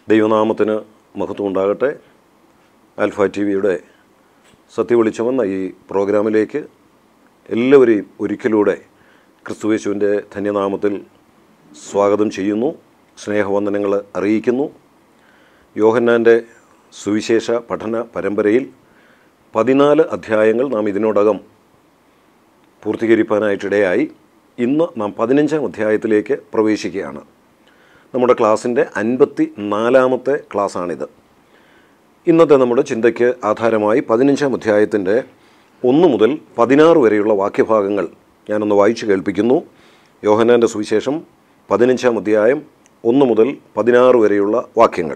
ദൈവനാമത്തിന് മഹത്വം ഉണ്ടാകട്ടെ ആൽഫ ടി വിയുടെ സത്യവിളിച്ചമെന്ന ഈ പ്രോഗ്രാമിലേക്ക് എല്ലാവരെയും ഒരിക്കലൂടെ ക്രിസ്തുവേശുവിൻ്റെ ധന്യനാമത്തിൽ സ്വാഗതം ചെയ്യുന്നു സ്നേഹവന്ദനങ്ങൾ അറിയിക്കുന്നു യോഹന്നാൻ്റെ സുവിശേഷ പഠന പരമ്പരയിൽ പതിനാല് അധ്യായങ്ങൾ നാം ഇതിനോടകം പൂർത്തീകരിക്കാനായിട്ടിടയായി ഇന്ന് നാം പതിനഞ്ചാം അധ്യായത്തിലേക്ക് പ്രവേശിക്കുകയാണ് നമ്മുടെ ക്ലാസ്സിൻ്റെ അൻപത്തി നാലാമത്തെ ക്ലാസ്സാണിത് ഇന്നത്തെ നമ്മുടെ ചിന്തയ്ക്ക് ആധാരമായി പതിനഞ്ചാം അധ്യായത്തിൻ്റെ ഒന്ന് മുതൽ പതിനാറ് വരെയുള്ള വാക്യഭാഗങ്ങൾ ഞാനൊന്ന് വായിച്ചു കേൾപ്പിക്കുന്നു യോഹനാൻ്റെ സുവിശേഷം പതിനഞ്ചാം അധ്യായം ഒന്ന് മുതൽ പതിനാറ് വരെയുള്ള വാക്യങ്ങൾ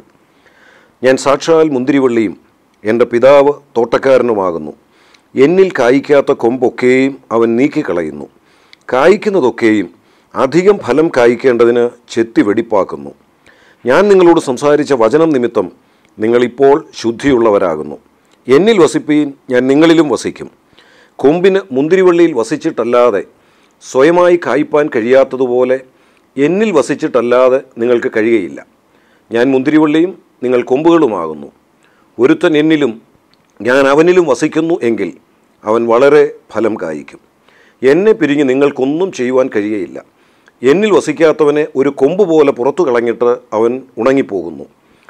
ഞാൻ സാക്ഷാൽ മുന്തിരിവള്ളിയും എൻ്റെ പിതാവ് തോട്ടക്കാരനുമാകുന്നു എന്നിൽ കായ്ക്കാത്ത കൊമ്പൊക്കെയും അവൻ നീക്കിക്കളയുന്നു കായ്ക്കുന്നതൊക്കെയും അധികം ഫലം കായ്ക്കേണ്ടതിന് ചെത്തി വെടിപ്പാക്കുന്നു ഞാൻ നിങ്ങളോട് സംസാരിച്ച വചനം നിമിത്തം നിങ്ങളിപ്പോൾ ശുദ്ധിയുള്ളവരാകുന്നു എന്നിൽ വസിപ്പീൻ ഞാൻ നിങ്ങളിലും വസിക്കും കൊമ്പിന് മുന്തിരിവള്ളിയിൽ വസിച്ചിട്ടല്ലാതെ സ്വയമായി കായ്പാൻ കഴിയാത്തതുപോലെ എന്നിൽ വസിച്ചിട്ടല്ലാതെ നിങ്ങൾക്ക് കഴിയുകയില്ല ഞാൻ മുന്തിരിവള്ളിയും നിങ്ങൾ കൊമ്പുകളുമാകുന്നു ഒരുത്തൻ എന്നിലും ഞാൻ അവനിലും വസിക്കുന്നു എങ്കിൽ അവൻ വളരെ ഫലം കായ്ക്കും എന്നെ പിരിഞ്ഞ് നിങ്ങൾക്കൊന്നും ചെയ്യുവാൻ കഴിയുകയില്ല എന്നിൽ വസിക്കാത്തവനെ ഒരു കൊമ്പ് പോലെ പുറത്തു കളഞ്ഞിട്ട് അവൻ ഉണങ്ങിപ്പോകുന്നു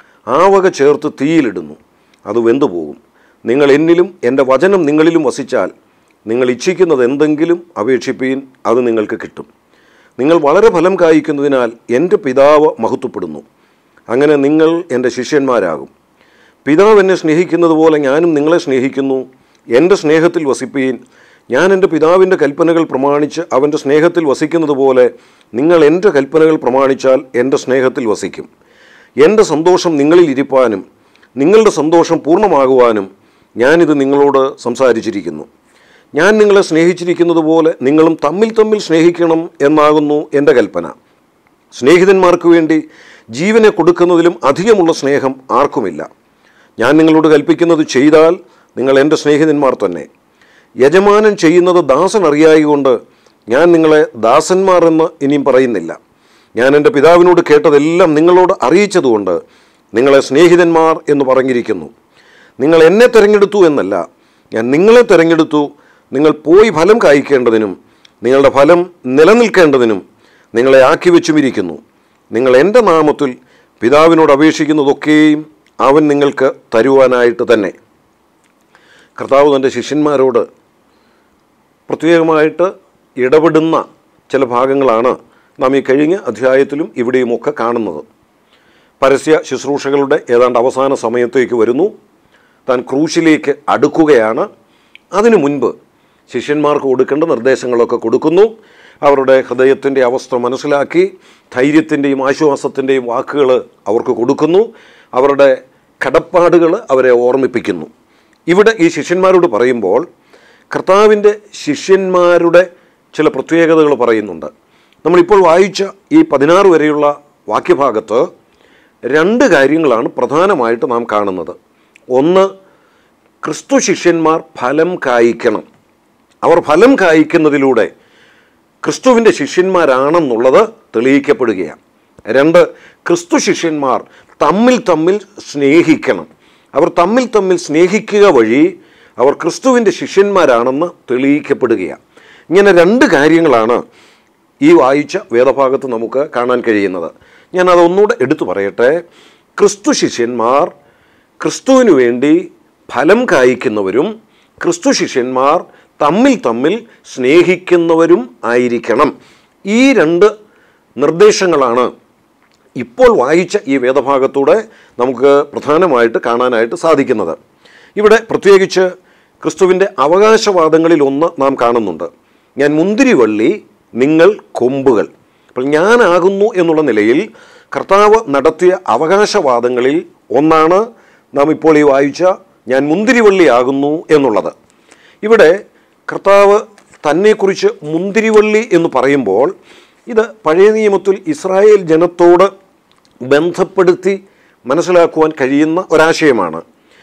ആ വക ചേർത്ത് തീയിലിടുന്നു അത് വെന്തുപോകും നിങ്ങൾ എന്നിലും എൻ്റെ വചനം നിങ്ങളിലും വസിച്ചാൽ നിങ്ങൾ ഇച്ഛിക്കുന്നത് എന്തെങ്കിലും അപേക്ഷിപ്പീൻ അത് നിങ്ങൾക്ക് കിട്ടും നിങ്ങൾ വളരെ ഫലം കായ്ക്കുന്നതിനാൽ എൻ്റെ പിതാവ് മഹത്വപ്പെടുന്നു അങ്ങനെ നിങ്ങൾ എൻ്റെ ശിഷ്യന്മാരാകും പിതാവ് എന്നെ സ്നേഹിക്കുന്നത് പോലെ ഞാനും നിങ്ങളെ സ്നേഹിക്കുന്നു എൻ്റെ സ്നേഹത്തിൽ വസിപ്പീൻ ഞാൻ എൻ്റെ പിതാവിൻ്റെ കൽപ്പനകൾ പ്രമാണിച്ച് അവൻ്റെ സ്നേഹത്തിൽ വസിക്കുന്നത് പോലെ നിങ്ങൾ എൻ്റെ കൽപ്പനകൾ പ്രമാണിച്ചാൽ എൻ്റെ സ്നേഹത്തിൽ വസിക്കും എൻ്റെ സന്തോഷം നിങ്ങളിൽ ഇരിപ്പാനും നിങ്ങളുടെ സന്തോഷം പൂർണ്ണമാകുവാനും ഞാനിത് നിങ്ങളോട് സംസാരിച്ചിരിക്കുന്നു ഞാൻ നിങ്ങളെ സ്നേഹിച്ചിരിക്കുന്നത് പോലെ നിങ്ങളും തമ്മിൽ തമ്മിൽ സ്നേഹിക്കണം എന്നാകുന്നു എൻ്റെ കൽപ്പന സ്നേഹിതന്മാർക്ക് വേണ്ടി ജീവനെ കൊടുക്കുന്നതിലും അധികമുള്ള സ്നേഹം ആർക്കുമില്ല ഞാൻ നിങ്ങളോട് കൽപ്പിക്കുന്നത് ചെയ്താൽ നിങ്ങൾ എൻ്റെ സ്നേഹിതന്മാർ തന്നെ യജമാനൻ ചെയ്യുന്നത് ദാസൻ അറിയായതുകൊണ്ട് ഞാൻ നിങ്ങളെ ദാസന്മാർ എന്ന് ഇനിയും പറയുന്നില്ല ഞാൻ എൻ്റെ പിതാവിനോട് കേട്ടതെല്ലാം നിങ്ങളോട് അറിയിച്ചതുകൊണ്ട് നിങ്ങളെ സ്നേഹിതന്മാർ എന്ന് പറഞ്ഞിരിക്കുന്നു നിങ്ങൾ എന്നെ തിരഞ്ഞെടുത്തു എന്നല്ല ഞാൻ നിങ്ങളെ തിരഞ്ഞെടുത്തു നിങ്ങൾ പോയി ഫലം കായ്ക്കേണ്ടതിനും നിങ്ങളുടെ ഫലം നിലനിൽക്കേണ്ടതിനും നിങ്ങളെ ആക്കി വെച്ചുമിരിക്കുന്നു നിങ്ങൾ എൻ്റെ നാമത്തിൽ പിതാവിനോട് അപേക്ഷിക്കുന്നതൊക്കെയും അവൻ നിങ്ങൾക്ക് തരുവാനായിട്ട് തന്നെ കർത്താവ് തൻ്റെ ശിഷ്യന്മാരോട് പ്രത്യേകമായിട്ട് ഇടപെടുന്ന ചില ഭാഗങ്ങളാണ് നാം ഈ കഴിഞ്ഞ അധ്യായത്തിലും ഇവിടെയുമൊക്കെ കാണുന്നത് പരസ്യ ശുശ്രൂഷകളുടെ ഏതാണ്ട് അവസാന സമയത്തേക്ക് വരുന്നു താൻ ക്രൂശിലേക്ക് അടുക്കുകയാണ് അതിനു മുൻപ് ശിഷ്യന്മാർക്ക് കൊടുക്കേണ്ട നിർദ്ദേശങ്ങളൊക്കെ കൊടുക്കുന്നു അവരുടെ ഹൃദയത്തിൻ്റെ അവസ്ഥ മനസ്സിലാക്കി ധൈര്യത്തിൻ്റെയും ആശ്വാസത്തിൻ്റെയും വാക്കുകൾ അവർക്ക് കൊടുക്കുന്നു അവരുടെ കടപ്പാടുകൾ അവരെ ഓർമ്മിപ്പിക്കുന്നു ഇവിടെ ഈ ശിഷ്യന്മാരോട് പറയുമ്പോൾ കർത്താവിൻ്റെ ശിഷ്യന്മാരുടെ ചില പ്രത്യേകതകൾ പറയുന്നുണ്ട് നമ്മളിപ്പോൾ വായിച്ച ഈ പതിനാറ് വരെയുള്ള വാക്യഭാഗത്ത് രണ്ട് കാര്യങ്ങളാണ് പ്രധാനമായിട്ട് നാം കാണുന്നത് ഒന്ന് ക്രിസ്തു ശിഷ്യന്മാർ ഫലം കായ്ക്കണം അവർ ഫലം കായ്ക്കുന്നതിലൂടെ ക്രിസ്തുവിൻ്റെ ശിഷ്യന്മാരാണെന്നുള്ളത് തെളിയിക്കപ്പെടുകയാണ് രണ്ട് ക്രിസ്തു ശിഷ്യന്മാർ തമ്മിൽ തമ്മിൽ സ്നേഹിക്കണം അവർ തമ്മിൽ തമ്മിൽ സ്നേഹിക്കുക വഴി അവർ ക്രിസ്തുവിൻ്റെ ശിഷ്യന്മാരാണെന്ന് തെളിയിക്കപ്പെടുകയാണ് ഇങ്ങനെ രണ്ട് കാര്യങ്ങളാണ് ഈ വായിച്ച വേദഭാഗത്ത് നമുക്ക് കാണാൻ കഴിയുന്നത് ഞാൻ അതൊന്നുകൂടെ എടുത്തു പറയട്ടെ ക്രിസ്തു ശിഷ്യന്മാർ ക്രിസ്തുവിനു വേണ്ടി ഫലം കായ്ക്കുന്നവരും ക്രിസ്തു ശിഷ്യന്മാർ തമ്മിൽ തമ്മിൽ സ്നേഹിക്കുന്നവരും ആയിരിക്കണം ഈ രണ്ട് നിർദ്ദേശങ്ങളാണ് ഇപ്പോൾ വായിച്ച ഈ വേദഭാഗത്തൂടെ നമുക്ക് പ്രധാനമായിട്ട് കാണാനായിട്ട് സാധിക്കുന്നത് ഇവിടെ പ്രത്യേകിച്ച് ക്രിസ്തുവിൻ്റെ അവകാശവാദങ്ങളിൽ ഒന്ന് നാം കാണുന്നുണ്ട് ഞാൻ മുന്തിരിവള്ളി നിങ്ങൾ കൊമ്പുകൾ അപ്പോൾ ഞാനാകുന്നു എന്നുള്ള നിലയിൽ കർത്താവ് നടത്തിയ അവകാശവാദങ്ങളിൽ ഒന്നാണ് നാം ഇപ്പോൾ ഈ വായിച്ച ഞാൻ മുന്തിരിവള്ളിയാകുന്നു എന്നുള്ളത് ഇവിടെ കർത്താവ് തന്നെക്കുറിച്ച് മുന്തിരിവള്ളി എന്ന് പറയുമ്പോൾ ഇത് പഴയ നിയമത്തിൽ ഇസ്രായേൽ ജനത്തോട് ബന്ധപ്പെടുത്തി മനസ്സിലാക്കുവാൻ കഴിയുന്ന ഒരാശയമാണ്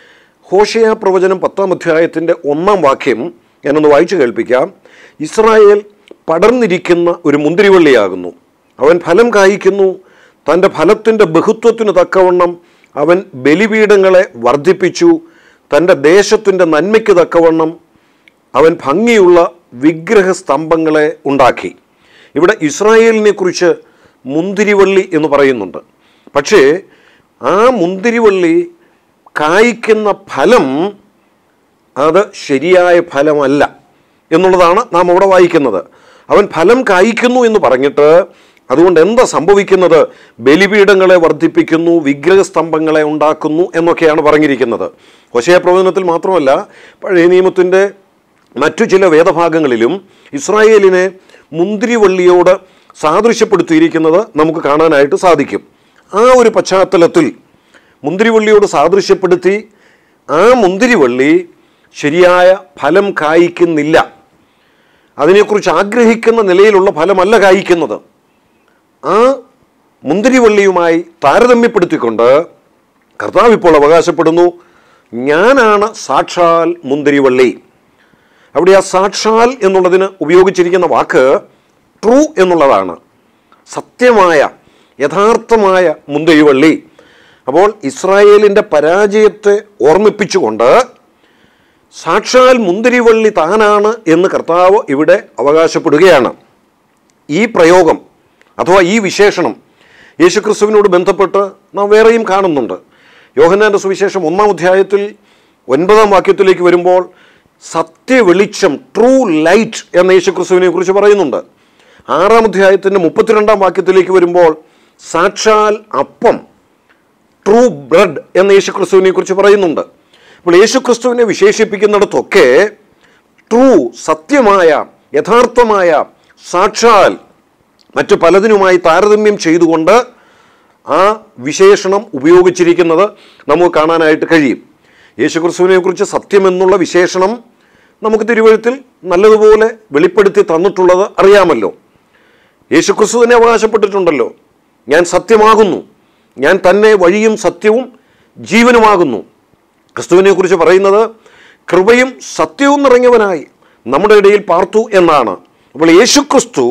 ഹോഷയ പ്രവചനം പത്താം അധ്യായത്തിൻ്റെ ഒന്നാം വാക്യം ഞാനൊന്ന് വായിച്ചു കേൾപ്പിക്കാം ഇസ്രായേൽ പടർന്നിരിക്കുന്ന ഒരു മുന്തിരിവള്ളിയാകുന്നു അവൻ ഫലം കായ്ക്കുന്നു തൻ്റെ ഫലത്തിൻ്റെ ബഹുത്വത്തിന് തക്കവണ്ണം അവൻ ബലിപീഠങ്ങളെ വർദ്ധിപ്പിച്ചു തൻ്റെ ദേശത്തിൻ്റെ നന്മയ്ക്ക് തക്കവണ്ണം അവൻ ഭംഗിയുള്ള വിഗ്രഹ സ്തംഭങ്ങളെ ഉണ്ടാക്കി ഇവിടെ ഇസ്രായേലിനെ കുറിച്ച് മുന്തിരിവള്ളി എന്ന് പറയുന്നുണ്ട് പക്ഷേ ആ മുന്തിരിവള്ളി കായ്ക്കുന്ന ഫലം അത് ശരിയായ ഫലമല്ല എന്നുള്ളതാണ് നാം അവിടെ വായിക്കുന്നത് അവൻ ഫലം കായ്ക്കുന്നു എന്ന് പറഞ്ഞിട്ട് അതുകൊണ്ട് എന്താ സംഭവിക്കുന്നത് ബലിപീഠങ്ങളെ വർദ്ധിപ്പിക്കുന്നു വിഗ്രഹസ്തംഭങ്ങളെ ഉണ്ടാക്കുന്നു എന്നൊക്കെയാണ് പറഞ്ഞിരിക്കുന്നത് ഹൊശയ പ്രവചനത്തിൽ മാത്രമല്ല പഴയ നിയമത്തിൻ്റെ മറ്റു ചില വേദഭാഗങ്ങളിലും ഇസ്രായേലിനെ മുന്തിരിവള്ളിയോട് സാദൃശ്യപ്പെടുത്തിയിരിക്കുന്നത് നമുക്ക് കാണാനായിട്ട് സാധിക്കും ആ ഒരു പശ്ചാത്തലത്തിൽ മുന്തിരിവള്ളിയോട് സാദൃശ്യപ്പെടുത്തി ആ മുന്തിരിവള്ളി ശരിയായ ഫലം കായ്ക്കുന്നില്ല അതിനെക്കുറിച്ച് ആഗ്രഹിക്കുന്ന നിലയിലുള്ള ഫലമല്ല കായ്ക്കുന്നത് ആ മുന്തിരിവള്ളിയുമായി താരതമ്യപ്പെടുത്തിക്കൊണ്ട് കർത്താവ് ഇപ്പോൾ അവകാശപ്പെടുന്നു ഞാനാണ് സാക്ഷാൽ മുന്തിരിവള്ളി അവിടെ ആ സാക്ഷാൽ എന്നുള്ളതിന് ഉപയോഗിച്ചിരിക്കുന്ന വാക്ക് ട്രൂ എന്നുള്ളതാണ് സത്യമായ യഥാർത്ഥമായ മുന്തിരിവള്ളി അപ്പോൾ ഇസ്രായേലിൻ്റെ പരാജയത്തെ ഓർമ്മിപ്പിച്ചുകൊണ്ട് സാക്ഷാൽ മുന്തിരിവള്ളി താനാണ് എന്ന് കർത്താവ് ഇവിടെ അവകാശപ്പെടുകയാണ് ഈ പ്രയോഗം അഥവാ ഈ വിശേഷണം യേശുക്രിസ്തുവിനോട് ബന്ധപ്പെട്ട് നാം വേറെയും കാണുന്നുണ്ട് യോഹന്നാൻ്റെ സുവിശേഷം ഒന്നാം അധ്യായത്തിൽ ഒൻപതാം വാക്യത്തിലേക്ക് വരുമ്പോൾ സത്യവെളിച്ചം ട്രൂ ലൈറ്റ് എന്ന യേശുക്രിസ്തുവിനെ കുറിച്ച് പറയുന്നുണ്ട് ആറാം അധ്യായത്തിൻ്റെ മുപ്പത്തിരണ്ടാം വാക്യത്തിലേക്ക് വരുമ്പോൾ സാക്ഷാൽ അപ്പം ട്രൂ ബ്രെഡ് എന്ന യേശുക്രിസ്തുവിനെ കുറിച്ച് പറയുന്നുണ്ട് അപ്പോൾ യേശുക്രിസ്തുവിനെ വിശേഷിപ്പിക്കുന്നിടത്തൊക്കെ ട്രൂ സത്യമായ യഥാർത്ഥമായ സാക്ഷാൽ മറ്റു പലതിനുമായി താരതമ്യം ചെയ്തുകൊണ്ട് ആ വിശേഷണം ഉപയോഗിച്ചിരിക്കുന്നത് നമുക്ക് കാണാനായിട്ട് കഴിയും യേശുക്രിസ്തുവിനെ കുറിച്ച് സത്യമെന്നുള്ള വിശേഷണം നമുക്ക് തിരുവഴുത്തിൽ നല്ലതുപോലെ വെളിപ്പെടുത്തി തന്നിട്ടുള്ളത് അറിയാമല്ലോ യേശുക്രിസ്തു തന്നെ അവകാശപ്പെട്ടിട്ടുണ്ടല്ലോ ഞാൻ സത്യമാകുന്നു ഞാൻ തന്നെ വഴിയും സത്യവും ജീവനുമാകുന്നു ക്രിസ്തുവിനെ കുറിച്ച് പറയുന്നത് കൃപയും സത്യവും നിറഞ്ഞവനായി നമ്മുടെ ഇടയിൽ പാർത്തു എന്നാണ് അപ്പോൾ യേശുക്രിസ്തു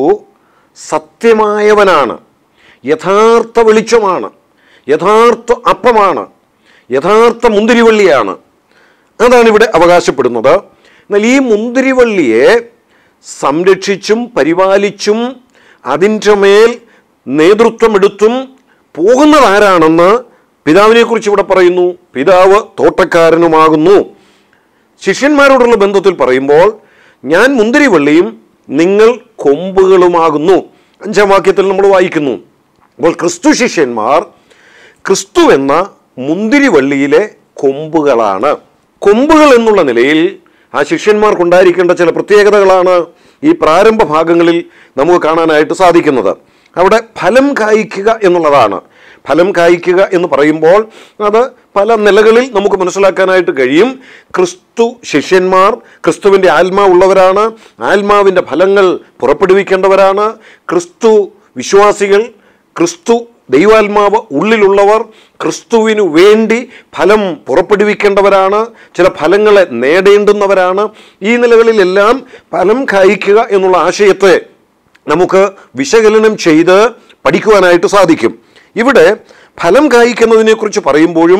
സത്യമായവനാണ് യഥാർത്ഥ വെളിച്ചമാണ് യഥാർത്ഥ അപ്പമാണ് യഥാർത്ഥ മുന്തിരിവള്ളിയാണ് അതാണ് ഇവിടെ അവകാശപ്പെടുന്നത് എന്നാൽ ഈ മുന്തിരിവള്ളിയെ സംരക്ഷിച്ചും പരിപാലിച്ചും അതിൻ്റെ മേൽ നേതൃത്വമെടുത്തും പോകുന്നത് ആരാണെന്ന് പിതാവിനെക്കുറിച്ച് ഇവിടെ പറയുന്നു പിതാവ് തോട്ടക്കാരനുമാകുന്നു ശിഷ്യന്മാരോടുള്ള ബന്ധത്തിൽ പറയുമ്പോൾ ഞാൻ മുന്തിരിവള്ളിയും നിങ്ങൾ കൊമ്പുകളുമാകുന്നു അഞ്ചാം വാക്യത്തിൽ നമ്മൾ വായിക്കുന്നു അപ്പോൾ ക്രിസ്തു ശിഷ്യന്മാർ ക്രിസ്തു എന്ന മുന്തിരിവള്ളിയിലെ കൊമ്പുകളാണ് കൊമ്പുകൾ എന്നുള്ള നിലയിൽ ആ ശിഷ്യന്മാർക്കുണ്ടായിരിക്കേണ്ട ചില പ്രത്യേകതകളാണ് ഈ പ്രാരംഭ ഭാഗങ്ങളിൽ നമുക്ക് കാണാനായിട്ട് സാധിക്കുന്നത് അവിടെ ഫലം കായ്ക്കുക എന്നുള്ളതാണ് ഫലം കായ്ക്കുക എന്ന് പറയുമ്പോൾ അത് പല നിലകളിൽ നമുക്ക് മനസ്സിലാക്കാനായിട്ട് കഴിയും ക്രിസ്തു ശിഷ്യന്മാർ ക്രിസ്തുവിൻ്റെ ആത്മാവുള്ളവരാണ് ആത്മാവിൻ്റെ ഫലങ്ങൾ പുറപ്പെടുവിക്കേണ്ടവരാണ് ക്രിസ്തു വിശ്വാസികൾ ക്രിസ്തു ദൈവാത്മാവ് ഉള്ളിലുള്ളവർ ക്രിസ്തുവിനു വേണ്ടി ഫലം പുറപ്പെടുവിക്കേണ്ടവരാണ് ചില ഫലങ്ങളെ നേടേണ്ടുന്നവരാണ് ഈ നിലകളിലെല്ലാം ഫലം കായ്ക്കുക എന്നുള്ള ആശയത്തെ നമുക്ക് വിശകലനം ചെയ്ത് പഠിക്കുവാനായിട്ട് സാധിക്കും ഇവിടെ ഫലം കായ്ക്കുന്നതിനെക്കുറിച്ച് പറയുമ്പോഴും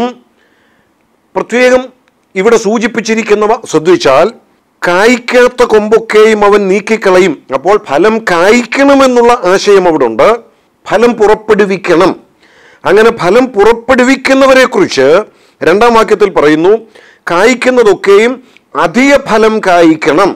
പ്രത്യേകം ഇവിടെ സൂചിപ്പിച്ചിരിക്കുന്നവ ശ്രദ്ധിച്ചാൽ കായ്ക്കാത്ത കൊമ്പൊക്കെയും അവൻ നീക്കിക്കളയും അപ്പോൾ ഫലം കായ്ക്കണമെന്നുള്ള ആശയം അവിടെ ഉണ്ട് ഫലം പുറപ്പെടുവിക്കണം അങ്ങനെ ഫലം പുറപ്പെടുവിക്കുന്നവരെക്കുറിച്ച് രണ്ടാം വാക്യത്തിൽ പറയുന്നു കായ്ക്കുന്നതൊക്കെയും അധിക ഫലം കായ്ക്കണം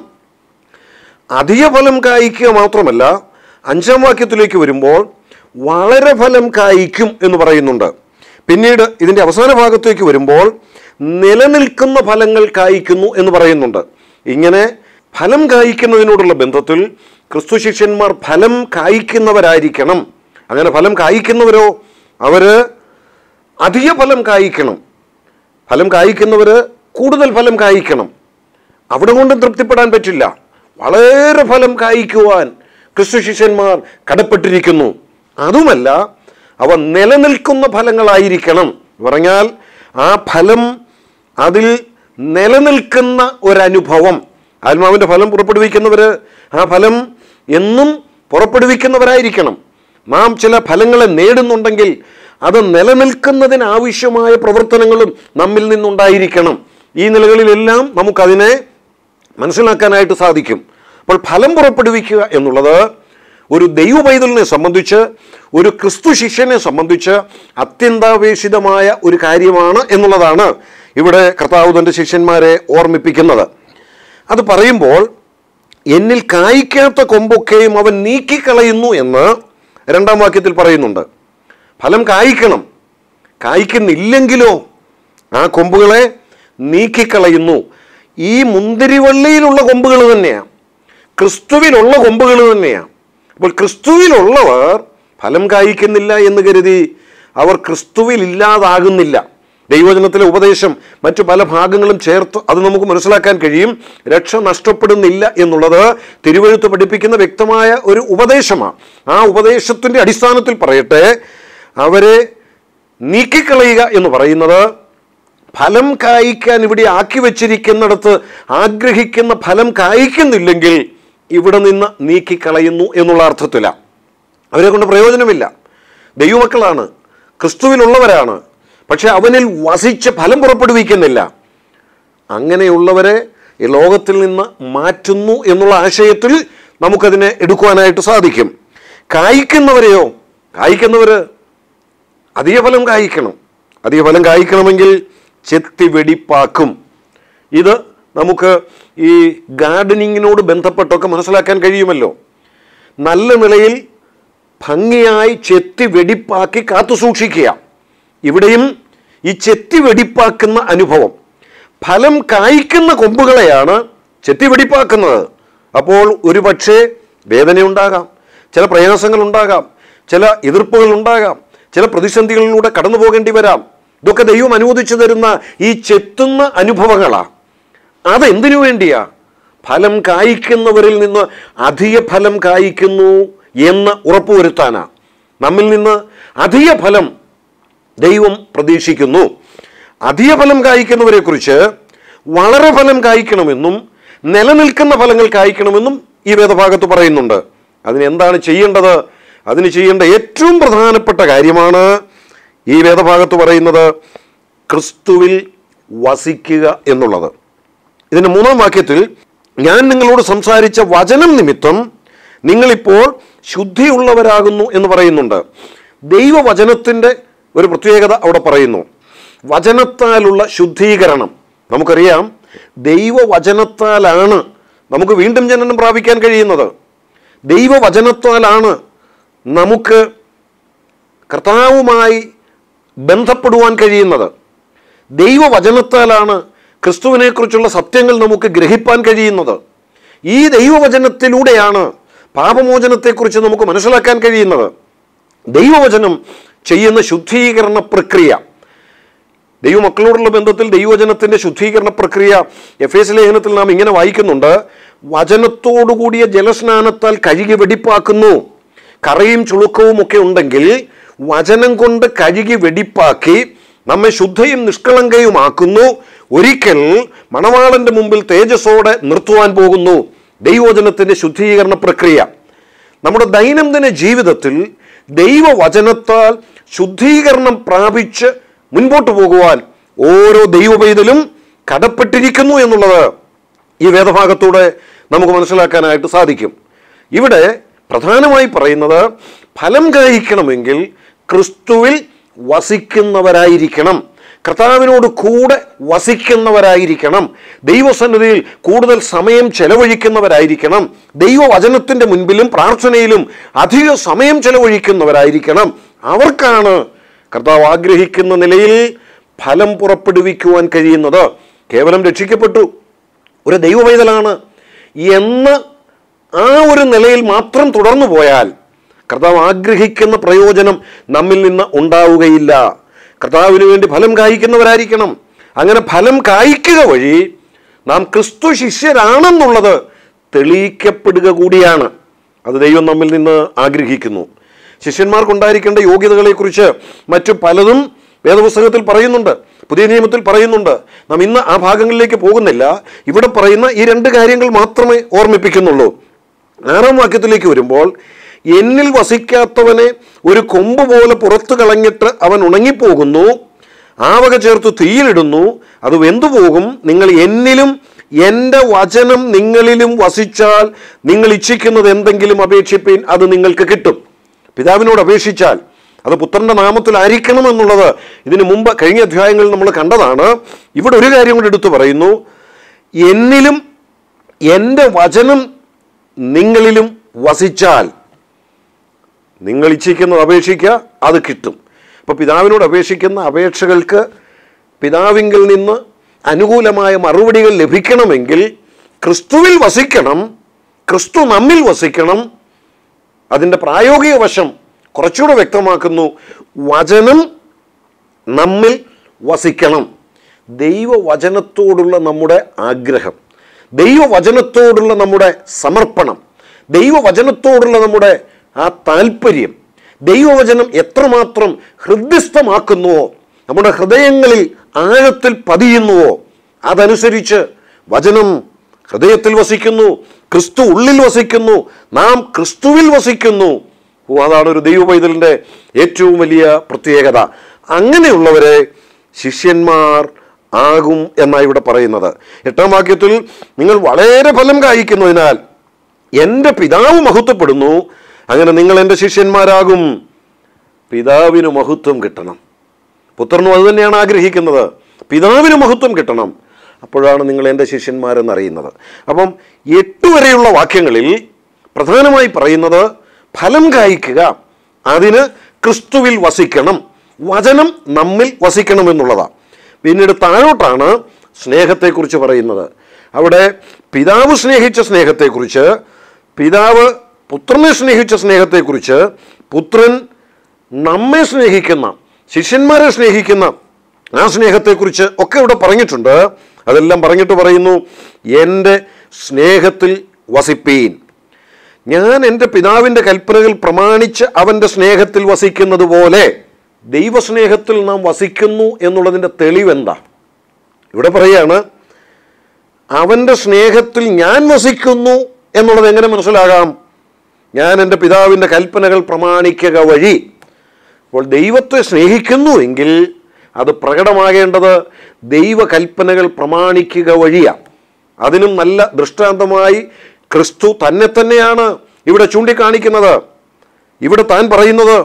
അധിക ഫലം കായ്ക്കുക മാത്രമല്ല അഞ്ചാം വാക്യത്തിലേക്ക് വരുമ്പോൾ വളരെ ഫലം കായ്ക്കും എന്ന് പറയുന്നുണ്ട് പിന്നീട് ഇതിൻ്റെ അവസാന ഭാഗത്തേക്ക് വരുമ്പോൾ നിലനിൽക്കുന്ന ഫലങ്ങൾ കായ്ക്കുന്നു എന്ന് പറയുന്നുണ്ട് ഇങ്ങനെ ഫലം കായ്ക്കുന്നതിനോടുള്ള ബന്ധത്തിൽ ക്രിസ്തു ശിഷ്യന്മാർ ഫലം കായ്ക്കുന്നവരായിരിക്കണം അങ്ങനെ ഫലം കായ്ക്കുന്നവരോ അവര് അധിക ഫലം കായ്ക്കണം ഫലം കായ്ക്കുന്നവർ കൂടുതൽ ഫലം കായ്ക്കണം അവിടെ കൊണ്ടും തൃപ്തിപ്പെടാൻ പറ്റില്ല വളരെ ഫലം കായ്ക്കുവാൻ ക്രിസ്തു ശിഷ്യന്മാർ കടപ്പെട്ടിരിക്കുന്നു അതുമല്ല അവ നിലനിൽക്കുന്ന ഫലങ്ങളായിരിക്കണം പറഞ്ഞാൽ ആ ഫലം അതിൽ നിലനിൽക്കുന്ന ഒരനുഭവം ആത്മാവിൻ്റെ ഫലം പുറപ്പെടുവിക്കുന്നവർ ആ ഫലം എന്നും പുറപ്പെടുവിക്കുന്നവരായിരിക്കണം നാം ചില ഫലങ്ങളെ നേടുന്നുണ്ടെങ്കിൽ അത് നിലനിൽക്കുന്നതിനാവശ്യമായ പ്രവർത്തനങ്ങളും നമ്മിൽ നിന്നുണ്ടായിരിക്കണം ഈ നിലകളിലെല്ലാം നമുക്കതിനെ മനസ്സിലാക്കാനായിട്ട് സാധിക്കും അപ്പോൾ ഫലം പുറപ്പെടുവിക്കുക എന്നുള്ളത് ഒരു ദൈവ പൈതലിനെ സംബന്ധിച്ച് ഒരു ക്രിസ്തു ശിഷ്യനെ സംബന്ധിച്ച് അത്യന്താപേക്ഷിതമായ ഒരു കാര്യമാണ് എന്നുള്ളതാണ് ഇവിടെ കർത്താവ് തൻ്റെ ശിഷ്യന്മാരെ ഓർമ്മിപ്പിക്കുന്നത് അത് പറയുമ്പോൾ എന്നിൽ കായ്ക്കാത്ത കൊമ്പൊക്കെയും അവൻ നീക്കിക്കളയുന്നു എന്ന് രണ്ടാം വാക്യത്തിൽ പറയുന്നുണ്ട് ഫലം കായ്ക്കണം കായ്ക്കുന്നില്ലെങ്കിലോ ആ കൊമ്പുകളെ നീക്കിക്കളയുന്നു ഈ മുന്തിരിവള്ളിയിലുള്ള കൊമ്പുകൾ തന്നെയാണ് ക്രിസ്തുവിലുള്ള കൊമ്പുകൾ തന്നെയാണ് അപ്പോൾ ക്രിസ്തുവിലുള്ളവർ ഫലം കായ്ക്കുന്നില്ല എന്ന് കരുതി അവർ ക്രിസ്തുവിൽ ഇല്ലാതാകുന്നില്ല ദൈവജനത്തിലെ ഉപദേശം മറ്റു പല ഭാഗങ്ങളും ചേർത്ത് അത് നമുക്ക് മനസ്സിലാക്കാൻ കഴിയും രക്ഷ നഷ്ടപ്പെടുന്നില്ല എന്നുള്ളത് തിരുവഴുത്ത് പഠിപ്പിക്കുന്ന വ്യക്തമായ ഒരു ഉപദേശമാണ് ആ ഉപദേശത്തിൻ്റെ അടിസ്ഥാനത്തിൽ പറയട്ടെ അവരെ നീക്കിക്കളയുക എന്ന് പറയുന്നത് ഫലം കായ്ക്കാൻ ഇവിടെ ആക്കി വെച്ചിരിക്കുന്നിടത്ത് ആഗ്രഹിക്കുന്ന ഫലം കായ്ക്കുന്നില്ലെങ്കിൽ ഇവിടെ നിന്ന് നീക്കിക്കളയുന്നു എന്നുള്ള അർത്ഥത്തിലാണ് അവരെ കൊണ്ട് പ്രയോജനമില്ല ദൈവമക്കളാണ് ക്രിസ്തുവിലുള്ളവരാണ് പക്ഷെ അവനിൽ വസിച്ച് ഫലം പുറപ്പെടുവിക്കുന്നില്ല അങ്ങനെയുള്ളവരെ ഈ ലോകത്തിൽ നിന്ന് മാറ്റുന്നു എന്നുള്ള ആശയത്തിൽ നമുക്കതിനെ എടുക്കുവാനായിട്ട് സാധിക്കും കായ്ക്കുന്നവരെയോ കായ്ക്കുന്നവർ അധിക ഫലം കായ്ക്കണം അധിക ഫലം കായ്ക്കണമെങ്കിൽ ചെത്തി വെടിപ്പാക്കും ഇത് നമുക്ക് ഈ ഗാർഡനിങ്ങിനോട് ബന്ധപ്പെട്ടൊക്കെ മനസ്സിലാക്കാൻ കഴിയുമല്ലോ നല്ല നിലയിൽ ഭംഗിയായി ചെത്തി വെടിപ്പാക്കി കാത്തു സൂക്ഷിക്കുക ഇവിടെയും ഈ ചെത്തി വെടിപ്പാക്കുന്ന അനുഭവം ഫലം കായ്ക്കുന്ന കൊമ്പുകളെയാണ് ചെത്തി വെടിപ്പാക്കുന്നത് അപ്പോൾ ഒരു പക്ഷേ വേദനയുണ്ടാകാം ചില പ്രയാസങ്ങൾ ഉണ്ടാകാം ചില എതിർപ്പുകൾ ഉണ്ടാകാം ചില പ്രതിസന്ധികളിലൂടെ കടന്നു പോകേണ്ടി വരാം ഇതൊക്കെ ദൈവം അനുവദിച്ചു തരുന്ന ഈ ചെത്തുന്ന അനുഭവങ്ങളാണ് അതെന്തിനു വേണ്ടിയാ ഫലം കായ്ക്കുന്നവരിൽ നിന്ന് അധിക ഫലം കായ്ക്കുന്നു എന്ന് ഉറപ്പുവരുത്താനാ നമ്മിൽ നിന്ന് അധിക ഫലം ദൈവം പ്രതീക്ഷിക്കുന്നു അധിക ഫലം കായ്ക്കുന്നവരെ കുറിച്ച് വളരെ ഫലം കായ്ക്കണമെന്നും നിലനിൽക്കുന്ന ഫലങ്ങൾ കായ്ക്കണമെന്നും ഈ വേദഭാഗത്ത് പറയുന്നുണ്ട് അതിന് എന്താണ് ചെയ്യേണ്ടത് അതിന് ചെയ്യേണ്ട ഏറ്റവും പ്രധാനപ്പെട്ട കാര്യമാണ് ഈ വേദഭാഗത്ത് പറയുന്നത് ക്രിസ്തുവിൽ വസിക്കുക എന്നുള്ളത് ഇതിൻ്റെ മൂന്നാം വാക്യത്തിൽ ഞാൻ നിങ്ങളോട് സംസാരിച്ച വചനം നിമിത്തം നിങ്ങളിപ്പോൾ ശുദ്ധിയുള്ളവരാകുന്നു എന്ന് പറയുന്നുണ്ട് ദൈവവചനത്തിൻ്റെ ഒരു പ്രത്യേകത അവിടെ പറയുന്നു വചനത്താലുള്ള ശുദ്ധീകരണം നമുക്കറിയാം ദൈവവചനത്താലാണ് നമുക്ക് വീണ്ടും ജനനം പ്രാപിക്കാൻ കഴിയുന്നത് ദൈവവചനത്താലാണ് നമുക്ക് കർത്താവുമായി ബന്ധപ്പെടുവാൻ കഴിയുന്നത് ദൈവവചനത്താലാണ് ക്രിസ്തുവിനെക്കുറിച്ചുള്ള സത്യങ്ങൾ നമുക്ക് ഗ്രഹിപ്പാൻ കഴിയുന്നത് ഈ ദൈവവചനത്തിലൂടെയാണ് പാപമോചനത്തെക്കുറിച്ച് നമുക്ക് മനസ്സിലാക്കാൻ കഴിയുന്നത് ദൈവവചനം ചെയ്യുന്ന ശുദ്ധീകരണ പ്രക്രിയ ദൈവമക്കളോടുള്ള ബന്ധത്തിൽ ദൈവവചനത്തിൻ്റെ ശുദ്ധീകരണ പ്രക്രിയ എഫ് എസ് ലേഖനത്തിൽ നാം ഇങ്ങനെ വായിക്കുന്നുണ്ട് വചനത്തോടുകൂടിയ ജലസ്നാനത്താൽ കഴുകി വെടിപ്പാക്കുന്നു കറയും ചുളുക്കവും ഒക്കെ ഉണ്ടെങ്കിൽ വചനം കൊണ്ട് കഴുകി വെടിപ്പാക്കി നമ്മെ ശുദ്ധയും നിഷ്കളങ്കയുമാക്കുന്നു ഒരിക്കൽ മണവാളന്റെ മുമ്പിൽ തേജസ്സോടെ നിർത്തുവാൻ പോകുന്നു ദൈവവചനത്തിന്റെ ശുദ്ധീകരണ പ്രക്രിയ നമ്മുടെ ദൈനംദിന ജീവിതത്തിൽ ദൈവവചനത്താൽ ശുദ്ധീകരണം പ്രാപിച്ച് മുൻപോട്ട് പോകുവാൻ ഓരോ ദൈവപൈതലും കടപ്പെട്ടിരിക്കുന്നു എന്നുള്ളത് ഈ വേദഭാഗത്തൂടെ നമുക്ക് മനസ്സിലാക്കാനായിട്ട് സാധിക്കും ഇവിടെ പ്രധാനമായി പറയുന്നത് ഫലം കായ്ക്കണമെങ്കിൽ ക്രിസ്തുവിൽ വസിക്കുന്നവരായിരിക്കണം കർത്താവിനോട് കൂടെ വസിക്കുന്നവരായിരിക്കണം ദൈവസന്നിധിയിൽ കൂടുതൽ സമയം ചെലവഴിക്കുന്നവരായിരിക്കണം ദൈവവചനത്തിൻ്റെ മുൻപിലും പ്രാർത്ഥനയിലും അധിക സമയം ചെലവഴിക്കുന്നവരായിരിക്കണം അവർക്കാണ് കർത്താവ് ആഗ്രഹിക്കുന്ന നിലയിൽ ഫലം പുറപ്പെടുവിക്കുവാൻ കഴിയുന്നത് കേവലം രക്ഷിക്കപ്പെട്ടു ഒരു ദൈവവൈതലാണ് എന്ന് ആ ഒരു നിലയിൽ മാത്രം തുടർന്നു പോയാൽ കർത്താവ് ആഗ്രഹിക്കുന്ന പ്രയോജനം നമ്മിൽ നിന്ന് ഉണ്ടാവുകയില്ല കർത്താവിന് വേണ്ടി ഫലം കായ്ക്കുന്നവരായിരിക്കണം അങ്ങനെ ഫലം കായ്ക്കുക വഴി നാം ക്രിസ്തു ശിഷ്യരാണെന്നുള്ളത് തെളിയിക്കപ്പെടുക കൂടിയാണ് അത് ദൈവം നമ്മിൽ നിന്ന് ആഗ്രഹിക്കുന്നു ശിഷ്യന്മാർക്കുണ്ടായിരിക്കേണ്ട യോഗ്യതകളെക്കുറിച്ച് മറ്റു പലതും വേദപുസ്തകത്തിൽ പറയുന്നുണ്ട് പുതിയ നിയമത്തിൽ പറയുന്നുണ്ട് നാം ഇന്ന് ആ ഭാഗങ്ങളിലേക്ക് പോകുന്നില്ല ഇവിടെ പറയുന്ന ഈ രണ്ട് കാര്യങ്ങൾ മാത്രമേ ഓർമ്മിപ്പിക്കുന്നുള്ളൂ ആറാം വാക്യത്തിലേക്ക് വരുമ്പോൾ എന്നിൽ വസിക്കാത്തവനെ ഒരു കൊമ്പ് പോലെ പുറത്തു കളഞ്ഞിട്ട് അവൻ ഉണങ്ങിപ്പോകുന്നു ആവക ചേർത്ത് തീയിലിടുന്നു അത് വെന്തുപോകും നിങ്ങൾ എന്നിലും എൻ്റെ വചനം നിങ്ങളിലും വസിച്ചാൽ നിങ്ങൾ ഇച്ഛിക്കുന്നത് എന്തെങ്കിലും അപേക്ഷിപ്പീൻ അത് നിങ്ങൾക്ക് കിട്ടും പിതാവിനോട് അപേക്ഷിച്ചാൽ അത് പുത്രന്റെ നാമത്തിലായിരിക്കണം എന്നുള്ളത് ഇതിനു മുമ്പ് കഴിഞ്ഞ അധ്യായങ്ങളിൽ നമ്മൾ കണ്ടതാണ് ഇവിടെ ഒരു കാര്യം കൂടി എടുത്തു പറയുന്നു എന്നിലും എൻ്റെ വചനം നിങ്ങളിലും വസിച്ചാൽ നിങ്ങൾ ഇച്ഛിക്കുന്നത് അപേക്ഷിക്കുക അത് കിട്ടും അപ്പോൾ പിതാവിനോട് അപേക്ഷിക്കുന്ന അപേക്ഷകൾക്ക് പിതാവിങ്കിൽ നിന്ന് അനുകൂലമായ മറുപടികൾ ലഭിക്കണമെങ്കിൽ ക്രിസ്തുവിൽ വസിക്കണം ക്രിസ്തു നമ്മിൽ വസിക്കണം അതിൻ്റെ പ്രായോഗിക വശം കുറച്ചുകൂടെ വ്യക്തമാക്കുന്നു വചനം നമ്മിൽ വസിക്കണം ദൈവവചനത്തോടുള്ള നമ്മുടെ ആഗ്രഹം ദൈവവചനത്തോടുള്ള നമ്മുടെ സമർപ്പണം ദൈവവചനത്തോടുള്ള നമ്മുടെ ആ താല്പര്യം ദൈവവചനം എത്രമാത്രം ഹൃദ്യസ്ഥമാക്കുന്നുവോ നമ്മുടെ ഹൃദയങ്ങളിൽ ആഴത്തിൽ പതിയുന്നുവോ അതനുസരിച്ച് വചനം ഹൃദയത്തിൽ വസിക്കുന്നു ക്രിസ്തു ഉള്ളിൽ വസിക്കുന്നു നാം ക്രിസ്തുവിൽ വസിക്കുന്നു ഓ അതാണ് ഒരു ദൈവ പൈതലിൻ്റെ ഏറ്റവും വലിയ പ്രത്യേകത അങ്ങനെയുള്ളവരെ ശിഷ്യന്മാർ ആകും എന്നാണ് ഇവിടെ പറയുന്നത് എട്ടാം വാക്യത്തിൽ നിങ്ങൾ വളരെ ഫലം കായ്ക്കുന്നതിനാൽ എൻ്റെ പിതാവ് മഹത്വപ്പെടുന്നു അങ്ങനെ നിങ്ങൾ എൻ്റെ ശിഷ്യന്മാരാകും പിതാവിന് മഹത്വം കിട്ടണം പുത്രനും അത് തന്നെയാണ് ആഗ്രഹിക്കുന്നത് പിതാവിന് മഹത്വം കിട്ടണം അപ്പോഴാണ് നിങ്ങൾ എൻ്റെ ശിഷ്യന്മാരെന്നറിയുന്നത് അപ്പം എട്ട് വരെയുള്ള വാക്യങ്ങളിൽ പ്രധാനമായി പറയുന്നത് ഫലം കായ്ക്കുക അതിന് ക്രിസ്തുവിൽ വസിക്കണം വചനം നമ്മിൽ വസിക്കണം എന്നുള്ളതാണ് പിന്നീട് താഴോട്ടാണ് സ്നേഹത്തെക്കുറിച്ച് പറയുന്നത് അവിടെ പിതാവ് സ്നേഹിച്ച സ്നേഹത്തെക്കുറിച്ച് പിതാവ് പുത്രനെ സ്നേഹിച്ച സ്നേഹത്തെക്കുറിച്ച് പുത്രൻ നമ്മെ സ്നേഹിക്കുന്ന ശിഷ്യന്മാരെ സ്നേഹിക്കുന്ന ആ സ്നേഹത്തെക്കുറിച്ച് ഒക്കെ ഇവിടെ പറഞ്ഞിട്ടുണ്ട് അതെല്ലാം പറഞ്ഞിട്ട് പറയുന്നു എൻ്റെ സ്നേഹത്തിൽ വസിപ്പീൻ ഞാൻ എൻ്റെ പിതാവിൻ്റെ കൽപ്പനകൾ പ്രമാണിച്ച് അവൻ്റെ സ്നേഹത്തിൽ വസിക്കുന്നത് പോലെ ദൈവസ്നേഹത്തിൽ നാം വസിക്കുന്നു എന്നുള്ളതിൻ്റെ തെളിവെന്താ ഇവിടെ പറയാണ് അവൻ്റെ സ്നേഹത്തിൽ ഞാൻ വസിക്കുന്നു എന്നുള്ളത് എങ്ങനെ മനസ്സിലാകാം ഞാൻ എൻ്റെ പിതാവിൻ്റെ കൽപ്പനകൾ പ്രമാണിക്കുക വഴി അപ്പോൾ ദൈവത്തെ സ്നേഹിക്കുന്നു എങ്കിൽ അത് പ്രകടമാകേണ്ടത് ദൈവകൽപ്പനകൾ പ്രമാണിക്കുക വഴിയാണ് അതിനും നല്ല ദൃഷ്ടാന്തമായി ക്രിസ്തു തന്നെ തന്നെയാണ് ഇവിടെ ചൂണ്ടിക്കാണിക്കുന്നത് ഇവിടെ താൻ പറയുന്നത്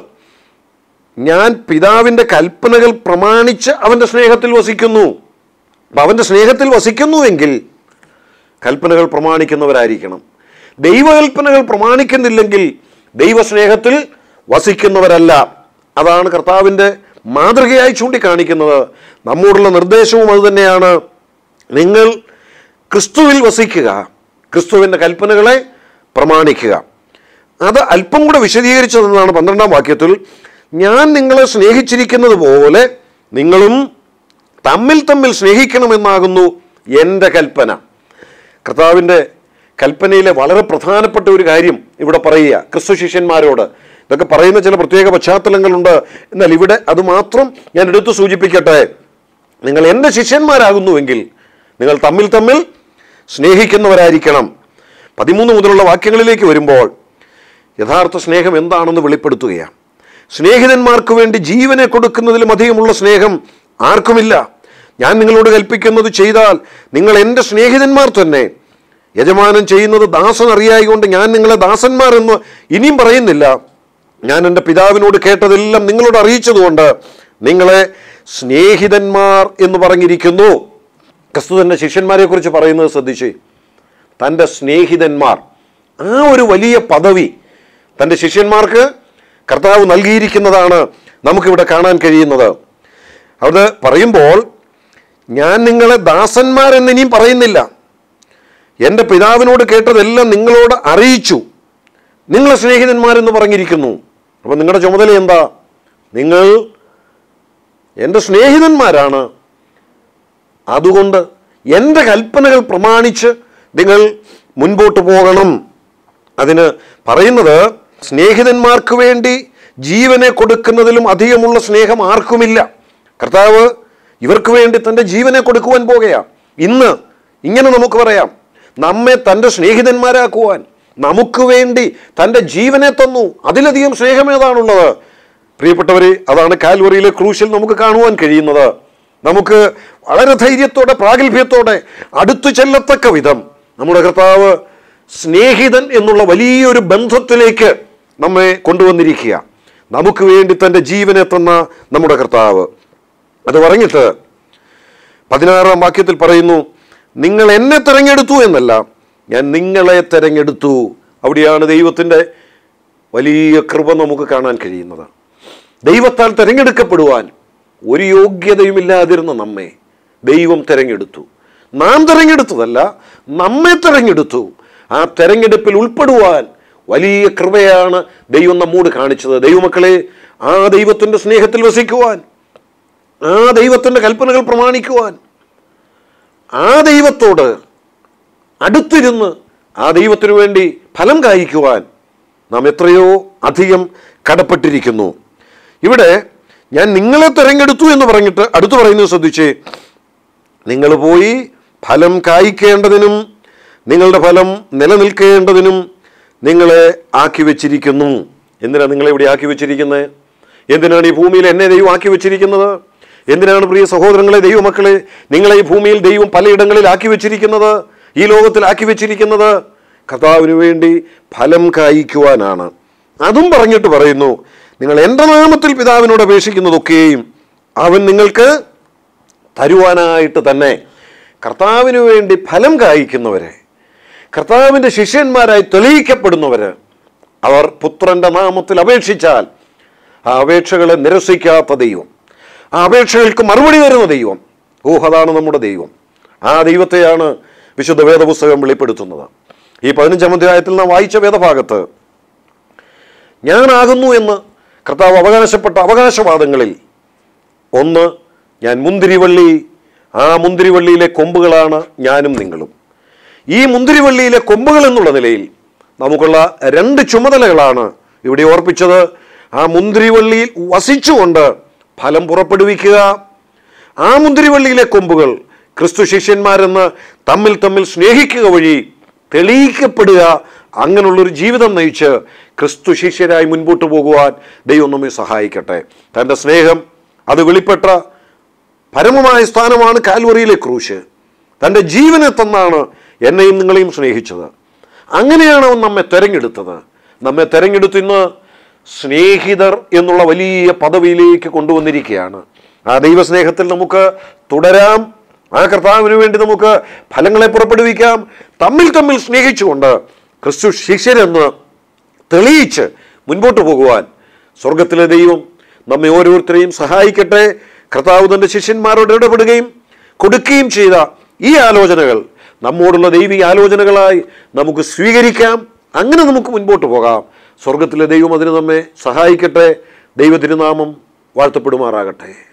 ഞാൻ പിതാവിൻ്റെ കൽപ്പനകൾ പ്രമാണിച്ച് അവൻ്റെ സ്നേഹത്തിൽ വസിക്കുന്നു അപ്പം അവൻ്റെ സ്നേഹത്തിൽ വസിക്കുന്നുവെങ്കിൽ കൽപ്പനകൾ പ്രമാണിക്കുന്നവരായിരിക്കണം ദൈവകൽപ്പനകൾ പ്രമാണിക്കുന്നില്ലെങ്കിൽ ദൈവസ്നേഹത്തിൽ വസിക്കുന്നവരല്ല അതാണ് കർത്താവിൻ്റെ മാതൃകയായി ചൂണ്ടിക്കാണിക്കുന്നത് നമ്മോടുള്ള നിർദ്ദേശവും അതുതന്നെയാണ് നിങ്ങൾ ക്രിസ്തുവിൽ വസിക്കുക ക്രിസ്തുവിൻ്റെ കൽപ്പനകളെ പ്രമാണിക്കുക അത് അല്പം കൂടെ വിശദീകരിച്ചതെന്നാണ് പന്ത്രണ്ടാം വാക്യത്തിൽ ഞാൻ നിങ്ങളെ സ്നേഹിച്ചിരിക്കുന്നത് പോലെ നിങ്ങളും തമ്മിൽ തമ്മിൽ സ്നേഹിക്കണമെന്നാകുന്നു എൻ്റെ കൽപ്പന കർത്താവിൻ്റെ കൽപ്പനയിലെ വളരെ പ്രധാനപ്പെട്ട ഒരു കാര്യം ഇവിടെ പറയുക ക്രിസ്തു ശിഷ്യന്മാരോട് ഇതൊക്കെ പറയുന്ന ചില പ്രത്യേക പശ്ചാത്തലങ്ങളുണ്ട് എന്നാൽ ഇവിടെ അത് മാത്രം ഞാൻ എടുത്തു സൂചിപ്പിക്കട്ടെ നിങ്ങൾ എൻ്റെ ശിഷ്യന്മാരാകുന്നുവെങ്കിൽ നിങ്ങൾ തമ്മിൽ തമ്മിൽ സ്നേഹിക്കുന്നവരായിരിക്കണം പതിമൂന്ന് മുതലുള്ള വാക്യങ്ങളിലേക്ക് വരുമ്പോൾ യഥാർത്ഥ സ്നേഹം എന്താണെന്ന് വെളിപ്പെടുത്തുകയാണ് സ്നേഹിതന്മാർക്ക് വേണ്ടി ജീവനെ കൊടുക്കുന്നതിലും അധികമുള്ള സ്നേഹം ആർക്കുമില്ല ഞാൻ നിങ്ങളോട് കൽപ്പിക്കുന്നത് ചെയ്താൽ നിങ്ങൾ എൻ്റെ സ്നേഹിതന്മാർ തന്നെ യജമാനൻ ചെയ്യുന്നത് ദാസൻ അറിയായിക്കൊണ്ട് ഞാൻ നിങ്ങളെ ദാസന്മാരെന്ന് ഇനിയും പറയുന്നില്ല ഞാൻ എൻ്റെ പിതാവിനോട് കേട്ടതെല്ലാം നിങ്ങളോട് അറിയിച്ചതുകൊണ്ട് നിങ്ങളെ സ്നേഹിതന്മാർ എന്ന് പറഞ്ഞിരിക്കുന്നു ക്രിസ്തു തൻ്റെ ശിഷ്യന്മാരെ കുറിച്ച് പറയുന്നത് ശ്രദ്ധിച്ചേ തൻ്റെ സ്നേഹിതന്മാർ ആ ഒരു വലിയ പദവി തൻ്റെ ശിഷ്യന്മാർക്ക് കർത്താവ് നൽകിയിരിക്കുന്നതാണ് നമുക്കിവിടെ കാണാൻ കഴിയുന്നത് അത് പറയുമ്പോൾ ഞാൻ നിങ്ങളെ ദാസന്മാരെന്ന് ഇനിയും പറയുന്നില്ല എൻ്റെ പിതാവിനോട് കേട്ടതെല്ലാം നിങ്ങളോട് അറിയിച്ചു നിങ്ങളെ സ്നേഹിതന്മാരെന്ന് പറഞ്ഞിരിക്കുന്നു അപ്പം നിങ്ങളുടെ ചുമതല എന്താ നിങ്ങൾ എൻ്റെ സ്നേഹിതന്മാരാണ് അതുകൊണ്ട് എൻ്റെ കൽപ്പനകൾ പ്രമാണിച്ച് നിങ്ങൾ മുൻപോട്ട് പോകണം അതിന് പറയുന്നത് സ്നേഹിതന്മാർക്ക് വേണ്ടി ജീവനെ കൊടുക്കുന്നതിലും അധികമുള്ള സ്നേഹം ആർക്കുമില്ല കർത്താവ് ഇവർക്ക് വേണ്ടി തൻ്റെ ജീവനെ കൊടുക്കുവാൻ പോകുകയാണ് ഇന്ന് ഇങ്ങനെ നമുക്ക് പറയാം നമ്മെ തൻ്റെ സ്നേഹിതന്മാരാക്കുവാൻ നമുക്ക് വേണ്ടി തൻ്റെ ജീവനെ തന്നു അതിലധികം സ്നേഹമേതാണുള്ളത് പ്രിയപ്പെട്ടവരെ അതാണ് കാൽവറിയിലെ ക്രൂശിൽ നമുക്ക് കാണുവാൻ കഴിയുന്നത് നമുക്ക് വളരെ ധൈര്യത്തോടെ പ്രാഗൽഭ്യത്തോടെ അടുത്തു ചെല്ലത്തക്ക വിധം നമ്മുടെ കർത്താവ് സ്നേഹിതൻ എന്നുള്ള വലിയൊരു ബന്ധത്തിലേക്ക് നമ്മെ കൊണ്ടുവന്നിരിക്കുക നമുക്ക് വേണ്ടി തൻ്റെ ജീവനെ തന്ന നമ്മുടെ കർത്താവ് അത് പറഞ്ഞിട്ട് പതിനാറാം വാക്യത്തിൽ പറയുന്നു നിങ്ങൾ എന്നെ തിരഞ്ഞെടുത്തു എന്നല്ല ഞാൻ നിങ്ങളെ തിരഞ്ഞെടുത്തു അവിടെയാണ് ദൈവത്തിൻ്റെ വലിയ കൃപ നമുക്ക് കാണാൻ കഴിയുന്നത് ദൈവത്താൽ തിരഞ്ഞെടുക്കപ്പെടുവാൻ ഒരു യോഗ്യതയുമില്ലാതിരുന്ന നമ്മെ ദൈവം തിരഞ്ഞെടുത്തു നാം തിരഞ്ഞെടുത്തതല്ല നമ്മെ തിരഞ്ഞെടുത്തു ആ തെരഞ്ഞെടുപ്പിൽ ഉൾപ്പെടുവാൻ വലിയ കൃപയാണ് ദൈവം നമ്മോട് കാണിച്ചത് ദൈവമക്കളെ ആ ദൈവത്തിൻ്റെ സ്നേഹത്തിൽ വസിക്കുവാൻ ആ ദൈവത്തിൻ്റെ കൽപ്പനകൾ പ്രമാണിക്കുവാൻ ആ ദൈവത്തോട് അടുത്തിരുന്ന് ആ ദൈവത്തിനു വേണ്ടി ഫലം കായ്ക്കുവാൻ നാം എത്രയോ അധികം കടപ്പെട്ടിരിക്കുന്നു ഇവിടെ ഞാൻ നിങ്ങളെ തിരഞ്ഞെടുത്തു എന്ന് പറഞ്ഞിട്ട് അടുത്ത് പറയുന്നത് ശ്രദ്ധിച്ചേ നിങ്ങൾ പോയി ഫലം കായ്ക്കേണ്ടതിനും നിങ്ങളുടെ ഫലം നിലനിൽക്കേണ്ടതിനും നിങ്ങളെ ആക്കി വെച്ചിരിക്കുന്നു എന്തിനാണ് നിങ്ങളെ ഇവിടെ ആക്കി വെച്ചിരിക്കുന്നത് എന്തിനാണ് ഈ ഭൂമിയിൽ എന്നെ ദൈവം ആക്കി വെച്ചിരിക്കുന്നത് എന്തിനാണ് പ്രിയ സഹോദരങ്ങളെ ദൈവമക്കളെ നിങ്ങളെ ഈ ഭൂമിയിൽ ദൈവം പലയിടങ്ങളിൽ ആക്കി വെച്ചിരിക്കുന്നത് ഈ ലോകത്തിൽ ആക്കി വെച്ചിരിക്കുന്നത് കർത്താവിന് വേണ്ടി ഫലം കായ്ക്കുവാനാണ് അതും പറഞ്ഞിട്ട് പറയുന്നു നിങ്ങൾ എൻ്റെ നാമത്തിൽ പിതാവിനോട് അപേക്ഷിക്കുന്നതൊക്കെയും അവൻ നിങ്ങൾക്ക് തരുവാനായിട്ട് തന്നെ കർത്താവിന് വേണ്ടി ഫലം കായ്ക്കുന്നവരെ കർത്താവിൻ്റെ ശിഷ്യന്മാരായി തെളിയിക്കപ്പെടുന്നവര് അവർ പുത്രന്റെ നാമത്തിൽ അപേക്ഷിച്ചാൽ ആ അപേക്ഷകളെ നിരസിക്കാത്ത ദൈവം ആ അപേക്ഷകൾക്ക് മറുപടി തരുന്ന ദൈവം ഓ അതാണ് നമ്മുടെ ദൈവം ആ ദൈവത്തെയാണ് വിശുദ്ധ വേദപുസ്തകം വെളിപ്പെടുത്തുന്നത് ഈ പതിനഞ്ചാം അധ്യായത്തിൽ നാം വായിച്ച വേദഭാഗത്ത് ഞാനാകുന്നു എന്ന് കർത്താവ് അവകാശപ്പെട്ട അവകാശവാദങ്ങളിൽ ഒന്ന് ഞാൻ മുന്തിരിവള്ളി ആ മുന്തിരിവള്ളിയിലെ കൊമ്പുകളാണ് ഞാനും നിങ്ങളും ഈ മുന്തിരിവള്ളിയിലെ കൊമ്പുകൾ എന്നുള്ള നിലയിൽ നമുക്കുള്ള രണ്ട് ചുമതലകളാണ് ഇവിടെ ഓർപ്പിച്ചത് ആ മുന്തിരിവള്ളിയിൽ വസിച്ചുകൊണ്ട് ഫലം പുറപ്പെടുവിക്കുക ആ മുന്തിരിവള്ളിയിലെ കൊമ്പുകൾ ക്രിസ്തു ശിഷ്യന്മാരെന്ന് തമ്മിൽ തമ്മിൽ സ്നേഹിക്കുക വഴി തെളിയിക്കപ്പെടുക അങ്ങനെയുള്ളൊരു ജീവിതം നയിച്ച് ക്രിസ്തു ശിഷ്യരായി മുൻപോട്ട് പോകുവാൻ ദൈവം നമ്മെ സഹായിക്കട്ടെ തൻ്റെ സ്നേഹം അത് വെളിപ്പെട്ട പരമമായ സ്ഥാനമാണ് കാൽവറിയിലെ ക്രൂശ് തൻ്റെ ജീവനെ തന്നാണ് എന്നെയും നിങ്ങളെയും സ്നേഹിച്ചത് അങ്ങനെയാണ് അവൻ നമ്മെ തെരഞ്ഞെടുത്തത് നമ്മെ തെരഞ്ഞെടുത്ത് ഇന്ന് സ്നേഹിതർ എന്നുള്ള വലിയ പദവിയിലേക്ക് കൊണ്ടുവന്നിരിക്കുകയാണ് ആ ദൈവസ്നേഹത്തിൽ നമുക്ക് തുടരാം ആ കർത്താവിന് വേണ്ടി നമുക്ക് ഫലങ്ങളെ പുറപ്പെടുവിക്കാം തമ്മിൽ തമ്മിൽ സ്നേഹിച്ചുകൊണ്ട് ക്രിസ്തു ശിഷ്യരെന്ന് തെളിയിച്ച് മുൻപോട്ട് പോകുവാൻ സ്വർഗത്തിലെ ദൈവം നമ്മെ ഓരോരുത്തരെയും സഹായിക്കട്ടെ കർത്താവ് തൻ്റെ ശിഷ്യന്മാരോട് ഇടപെടുകയും കൊടുക്കുകയും ചെയ്ത ഈ ആലോചനകൾ നമ്മോടുള്ള ദൈവിക ആലോചനകളായി നമുക്ക് സ്വീകരിക്കാം അങ്ങനെ നമുക്ക് മുൻപോട്ട് പോകാം സ്വർഗത്തിലെ ദൈവം അതിന് നമ്മെ സഹായിക്കട്ടെ ദൈവ തിരുനാമം വാഴ്ത്തപ്പെടുമാറാകട്ടെ